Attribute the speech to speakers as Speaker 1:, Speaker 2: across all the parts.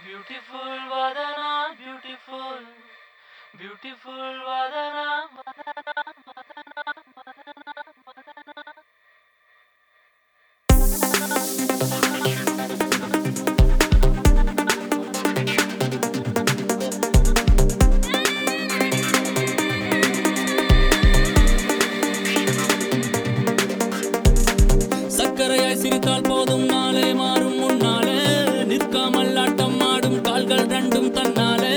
Speaker 1: Beautiful Vadana, beautiful, beautiful Vadana, Vadana, Vadana, Vadana, Vadana.
Speaker 2: சக்கரையாய் சிரித்தால் போதும் நாளே மாறும் முன்னாலே நிற்காமல் ஆட்டம் ஆடும் கால்கள் ரெண்டும் தன்னாலே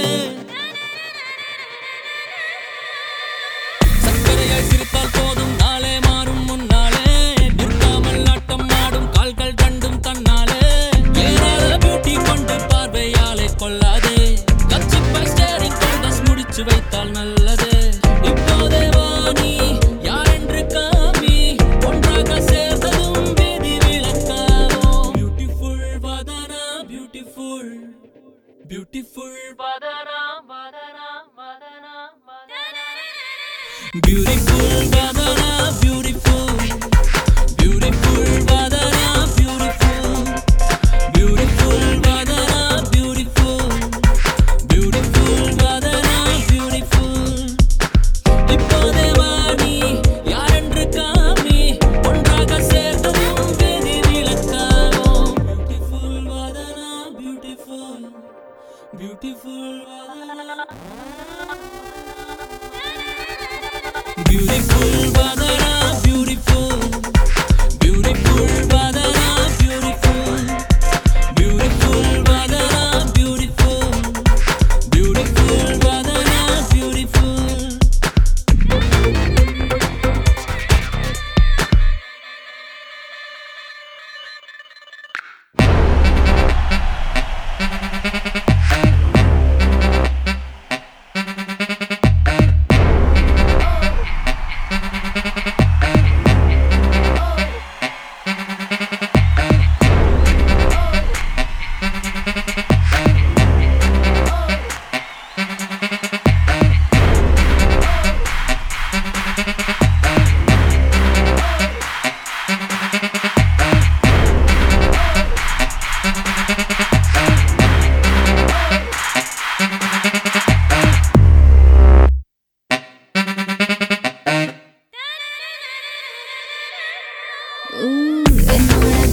Speaker 2: சக்கரையாய் சிரித்தால் போதும் நாளே மாறும் முன்னாலே நிற்காமல் ஆட்டம் ஆடும் கால்கள் ரெண்டும் தன்னாலே ஏறாத பியூட்டி கொண்டு பார்வையாலே கொள்ளாதே கச்சிப்பாய் ஸ்டேரிங் கொண்டஸ் முடிச்சு வைத்தால் நல்லது இப்போதே வாணி யார் என்று காமி ஒன்றாக சேர்ந்ததும் விதி விளக்காமோ பியூட்டிஃபுல் வதனா beautiful beautiful
Speaker 1: Vadana, Vadana, Vadana, Vadana.
Speaker 2: Beautiful Vadana, beautiful. Beautiful Vadana, beautiful. Beautiful Vadana, beautiful. Beautiful Vadana, beautiful. இப்போதே வாணி யாரென்று காமி ஒன்றாக சேர்ந்ததும் விதி விளக்காமோ Beautiful Vadana, beautiful. Beautiful Vadana. Beautiful Vadana, beautiful. Beautiful Vadana, beautiful. Beautiful Vadana, beautiful. Beautiful Vadana, beautiful.
Speaker 3: என்னோட